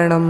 വേണം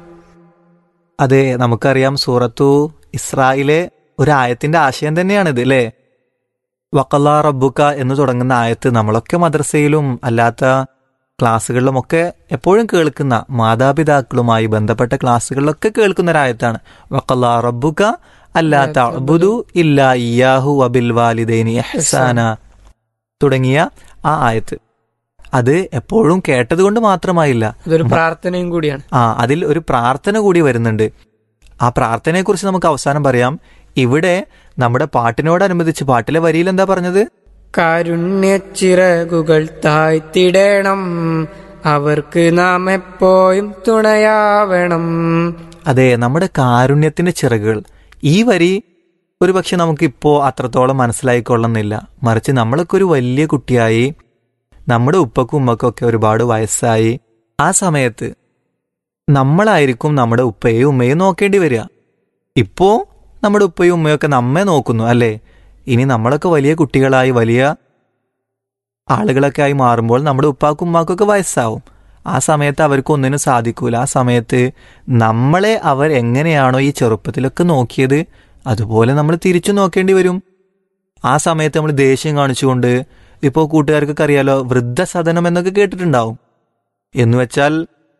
അതെ നമുക്കറിയാം സൂറത്തു ഇസ്രായിലെ ഒരു ആയത്തിന്റെ ആശയം തന്നെയാണിത് അല്ലേ വക്കല്ലാ റബ്ബുക്ക എന്ന് തുടങ്ങുന്ന ആയത്ത് നമ്മളൊക്കെ മദ്രസയിലും അല്ലാത്ത ക്ലാസ്സുകളിലുമൊക്കെ എപ്പോഴും കേൾക്കുന്ന മാതാപിതാക്കളുമായി ബന്ധപ്പെട്ട ക്ലാസ്സുകളിലൊക്കെ കേൾക്കുന്ന ഒരു ആയത്താണ് വക്കല്ലാ റബ്ബുക്ക അല്ലാ തഅബുദു ഇല്ലാ ഇയാഹു വബിൽ വാലിദൈനി എഹ്സാന തുടങ്ങിയ ആ ആയത്ത് അത് എപ്പോഴും കേട്ടതുകൊണ്ട് മാത്രമായില്ല അതൊരു പ്രാർത്ഥനയും കൂടിയാണ് ആ അതിൽ ഒരു പ്രാർത്ഥന കൂടി വരുന്നുണ്ട് ആ പ്രാർത്ഥനയെക്കുറിച്ച് നമുക്ക് അവസാനം പറയാം ഇവിടെ നമ്മുടെ പാട്ടിനോടനുബന്ധിച്ച് പാട്ടിലെ വരിയിൽ എന്താ പറഞ്ഞത് കാരുണ്യച്ചിറകുകൾ താഴ്ത്തിടണം അവർക്ക് നാം എപ്പോഴും തുണയാവണം അതെ നമ്മുടെ കാരുണ്യത്തിന്റെ ചിറകുകൾ ഈ വരി ഒരു പക്ഷെ നമുക്കിപ്പോ അത്രത്തോളം മനസ്സിലായിക്കൊള്ളുന്നില്ല മറിച്ച് നമ്മളൊക്കെ ഒരു വലിയ കുട്ടിയായി നമ്മുടെ ഉപ്പക്കും ഉമ്മക്കും ഒക്കെ ഒരുപാട് വയസ്സായി ആ സമയത്ത് നമ്മളായിരിക്കും നമ്മുടെ ഉപ്പയും ഉമ്മയും നോക്കേണ്ടി വരിക ഇപ്പോ നമ്മുടെ ഉപ്പയും ഉമ്മയൊക്കെ നമ്മെ നോക്കുന്നു അല്ലേ ഇനി നമ്മളൊക്കെ വലിയ കുട്ടികളായി വലിയ ആളുകളൊക്കെ ആയി മാറുമ്പോൾ നമ്മുടെ ഉപ്പാക്കും ഉമ്മാക്കൊക്കെ വയസ്സാവും ആ സമയത്ത് അവർക്ക് ഒന്നിനും സാധിക്കൂല ആ സമയത്ത് നമ്മളെ അവർ എങ്ങനെയാണോ ഈ ചെറുപ്പത്തിലൊക്കെ നോക്കിയത് അതുപോലെ നമ്മൾ തിരിച്ചു നോക്കേണ്ടി വരും ആ സമയത്ത് നമ്മൾ ദേഷ്യം കാണിച്ചുകൊണ്ട് ഇപ്പോൾ കൂട്ടുകാർക്കൊക്കെ അറിയാലോ വൃദ്ധസദനം എന്നൊക്കെ കേട്ടിട്ടുണ്ടാവും എന്ന് വെച്ചാൽ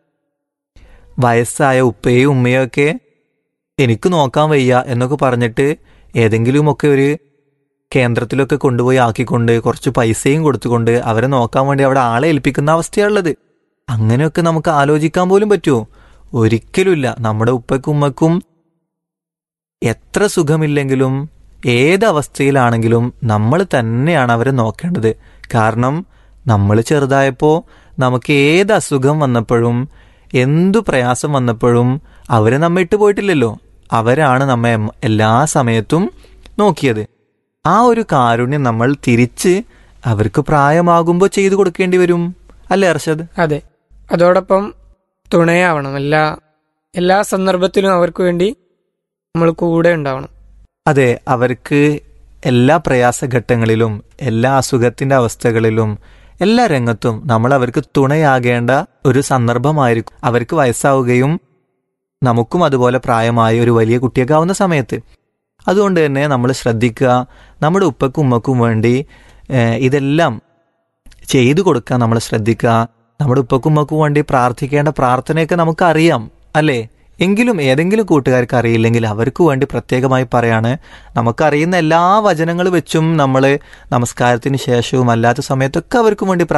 വയസ്സായ ഉപ്പയും ഉമ്മയും ഒക്കെ എനിക്ക് നോക്കാൻ വയ്യ എന്നൊക്കെ പറഞ്ഞിട്ട് ഏതെങ്കിലുമൊക്കെ ഒരു കേന്ദ്രത്തിലൊക്കെ കൊണ്ടുപോയി ആക്കിക്കൊണ്ട് കുറച്ച് പൈസയും കൊടുത്തുകൊണ്ട് അവരെ നോക്കാൻ വേണ്ടി അവിടെ ആളെ ഏൽപ്പിക്കുന്ന അവസ്ഥയാണുള്ളത് അങ്ങനെയൊക്കെ നമുക്ക് ആലോചിക്കാൻ പോലും പറ്റുമോ ഒരിക്കലുമില്ല നമ്മുടെ ഉപ്പയ്ക്കും ഉമ്മക്കും എത്ര സുഖമില്ലെങ്കിലും ഏതവസ്ഥയിലാണെങ്കിലും നമ്മൾ തന്നെയാണ് അവരെ നോക്കേണ്ടത് കാരണം നമ്മൾ ചെറുതായപ്പോൾ നമുക്ക് ഏത് അസുഖം വന്നപ്പോഴും എന്തു പ്രയാസം വന്നപ്പോഴും അവരെ നമ്മെ ഇട്ട് പോയിട്ടില്ലല്ലോ അവരാണ് നമ്മെ എല്ലാ സമയത്തും നോക്കിയത് ആ ഒരു കാരുണ്യം നമ്മൾ തിരിച്ച് അവർക്ക് പ്രായമാകുമ്പോൾ ചെയ്തു കൊടുക്കേണ്ടി വരും അല്ലേ അർഷദ് അതെ അതോടൊപ്പം തുണയാവണം എല്ലാ എല്ലാ സന്ദർഭത്തിലും അവർക്ക് വേണ്ടി നമ്മൾ കൂടെ ഉണ്ടാവണം അതെ അവർക്ക് എല്ലാ പ്രയാസഘട്ടങ്ങളിലും എല്ലാ അസുഖത്തിന്റെ അവസ്ഥകളിലും എല്ലാ രംഗത്തും നമ്മൾ അവർക്ക് തുണയാകേണ്ട ഒരു സന്ദർഭമായിരിക്കും അവർക്ക് വയസ്സാവുകയും നമുക്കും അതുപോലെ പ്രായമായ ഒരു വലിയ കുട്ടിയൊക്കെ ആവുന്ന സമയത്ത് അതുകൊണ്ട് തന്നെ നമ്മൾ ശ്രദ്ധിക്കുക നമ്മുടെ ഉപ്പക്കും ഉമ്മക്കും വേണ്ടി ഏഹ്, ഇതെല്ലാം ചെയ്തു കൊടുക്കാൻ നമ്മൾ ശ്രദ്ധിക്കുക നമ്മുടെ ഉപ്പക്കും ഉമ്മക്കും വേണ്ടി പ്രാർത്ഥിക്കേണ്ട പ്രാർത്ഥനയൊക്കെ നമുക്കറിയാം അല്ലേ എങ്കിലും ഏതെങ്കിലും കൂട്ടുകാർക്ക് അറിയില്ലെങ്കിൽ അവർക്ക് വേണ്ടി പ്രത്യേകമായി പറയാണ് നമുക്കറിയുന്ന എല്ലാ വചനങ്ങൾ വെച്ചും നമ്മൾ നമസ്കാരത്തിന് ശേഷവും അല്ലാത്ത സമയത്തൊക്കെ അവർക്ക് വേണ്ടി